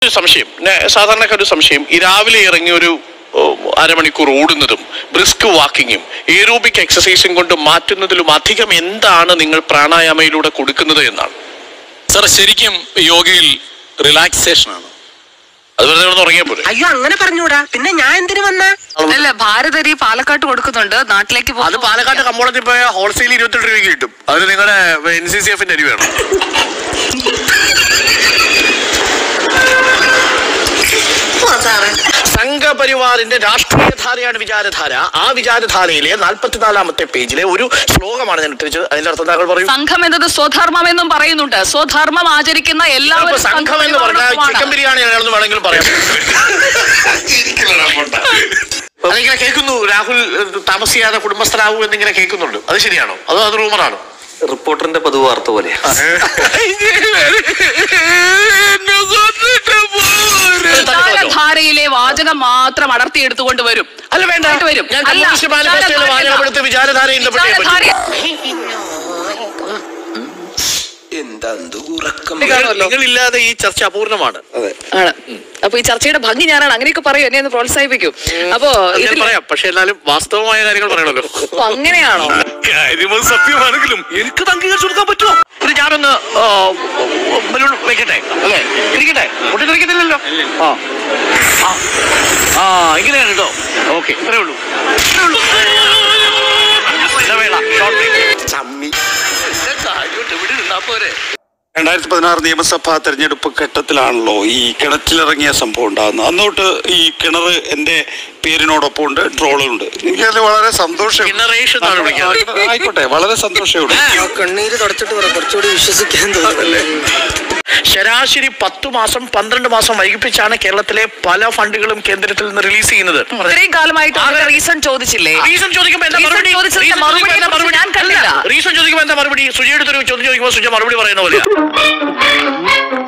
ഒരു സംശയം നെ- സാധാരണക്കാർ ഒരു സംശയം ഈ രാവിലെ ഇറങ്ങി ഒരു ഓ, അരമണിക്കൂർ ഓടുന്നതും ബ്രിസ്ക് വാക്കിങ്ങും ഏറോബിക് എക്സസൈസും കൊണ്ട് മാറ്റുന്നതിലും അധികം എന്താണ് നിങ്ങൾ പ്രാണായാമയിലൂടെ കൊടുക്കുന്നത് എന്നാണ് സാർ ശരിക്കും യോഗയിൽ റിലാക്സേഷൻ ആണ് അത് വെറുതെ ഒന്ന് ഉറങ്ങിയാൽ പോലെ അയ്യോ അങ്ങനെ പറഞ്ഞൂടാ പിന്നെ ഞാൻ എന്തിനു വന്ന അല്ല ഭാരതരി പാലക്കാട്ട് കൊടുക്കുന്നുണ്ട് നാട്ടിലേക്ക് അത് പോകുമ്പോ- പാലക്കാട് കമ്പോളത്തിൽ പോയ ഹോൾസെയിൽ ഇരുപത്തെട്ട് രൂപയ്ക്ക് കിട്ടും അതിന് നിങ്ങളുടെ എൻ സി സി എഫിന്റെ അരി വേണം സംഘപരിവാറിന്റെ രാഷ്ട്രീയധാരയാണ് വിചാരധാര ആ വിചാരധാരയിലെ നാൽപ്പത്തിനാലാമത്തെ പേജിലെ ഒരു ശ്ലോകമാണ് ഞാൻ ഇട്ടിരിച്ചത് അതിന്റെ അർത്ഥം താങ്കൾ പറയൂ സംഘം എന്നത് സ്വധർമ്മം എന്നും പറയുന്നുണ്ട് സ്വധർമ്മം ആചരിക്കുന്ന ഇപ്പൊ എല്ലാവരും സംഘം എന്ന് പറഞ്ഞാൽ ചിക്കൻ സംഘപരിവാറിനൊപ്പമാണ്. ബിരിയാണി ആണെന്ന് വേണമെങ്കിലും പറയാം അതിങ്ങനെ കേൾക്കുന്നു രാഹുൽ ഏഹ്, താമസിയാതെ കുടുംബസ്ഥനാവൂ എന്നിങ്ങനെ കേൾക്കുന്നുണ്ട് അത് ശരിയാണോ അതോ അത് റൂമറാണോ റിപ്പോർട്ടറിന്റെ പതിവ് വാർത്ത പോലെയാ വിചാരധാരയിലെ വാചകം മാത്രം അടർത്തിയെടുത്തുകൊണ്ട് വരും അല്ല വേണ്ട ആയിട്ട് വരും ഞാൻ അല്ല, കമ്മ്യൂണിസ്റ്റ് മാനിഫെസ്റ്റോയിലെ വാചകമെടുത്ത് വിചാരധാരയിൽ ഇടപെട്ടേ പറ്റൂ. വിചാരധാര എന്താ ഉറക്കം നിങ്ങൾ- നിങ്ങളില്ലാതെ ഈ ചർച്ച അപൂർണമാണ് ആണ് അപ്പൊ ഈ ചർച്ചയുടെ ഭംഗി ഞാനാണ് അങ്ങനെയൊക്കെ പറയൂ എന്നെ ഒന്ന് പ്രോത്സാഹിപ്പിക്കും അപ്പോ അത് ഞാൻ ഇതിൽ പറയാം പക്ഷെ എന്നാലും വാസ്തവമായ കാര്യങ്ങൾ പറയണല്ലോ അപ്പൊ അങ്ങനെയാണോ കാര്യമത് സത്യമാണെങ്കിലും എനിക്ക് അംഗീകരിച്ചു കൊടുക്കാൻ പറ്റുമോ ഇത് ഞാനൊന്ന് ആ, ബലൂൺ വെക്കട്ടെ അല്ലേ ഇരിക്കട്ടെ പൊട്ടിത്തെറിക്കത്തില്ലല്ലോ ആ ആ. ആ ഇങ്ങനെയാണ് കേട്ടോ ഓക്കെ ഇത്രേ ഉള്ളൂ ഇത്രേ ഉള്ളൂ. ഇടവേള, short break. ചമ്മി കാര്യമായിട്ട് ഇവിടെ ഇരുന്നാ പോരെ രണ്ടായിരത്തി പതിനാറ് നിയമസഭാ തെരഞ്ഞെടുപ്പ് ഘട്ടത്തിലാണല്ലോ ഈ കിണറ്റിലിറങ്ങിയ സംഭവം ഉണ്ടാകുന്നത് അന്നോട്ട് ഈ കിണർ എന്റെ പേരിനോടൊപ്പം ഉണ്ട് ട്രോളുണ്ട് എനിക്കതിൽ വളരെ സന്തോഷം കിണറേഷൻ എന്നാണ് വിളിക്കുന്നത്. ആയിക്കോട്ടെ വളരെ സന്തോഷമുണ്ട് കണ്ണീര് തുടച്ചിട്ട് പറ കുറച്ചുകൂടി വിശ്വസിക്കാൻ തോന്നുന്നല്ലേ ശരാശരി പത്തു മാസം പന്ത്രണ്ട് മാസം വൈകിപ്പിച്ചാണ് കേരളത്തിലെ പല ഫണ്ടുകളും കേന്ദ്രത്തിൽ നിന്ന് റിലീസ് ചെയ്യുന്നത് ഇത്രയും കാലമായിട്ട് റീസൺ ചോദിച്ചില്ലേ റീസൺ ചോദിക്കുമ്പോ എന്താ Reason മറുപടി ചോദിച്ചതിന്റെ Reason ചോദിക്കുമ്പോ എന്താ മറുപടിയെ മറുപടി ഞാൻ കണ്ടില്ല. റീസൺ ചോദിക്കുമ്പോ എന്താ മറുപടി സുജയുടെ ഒരു ചോദ്യം ചോദിക്കുമ്പോൾ സുജ മറുപടി പറയുന്ന പോലെയാ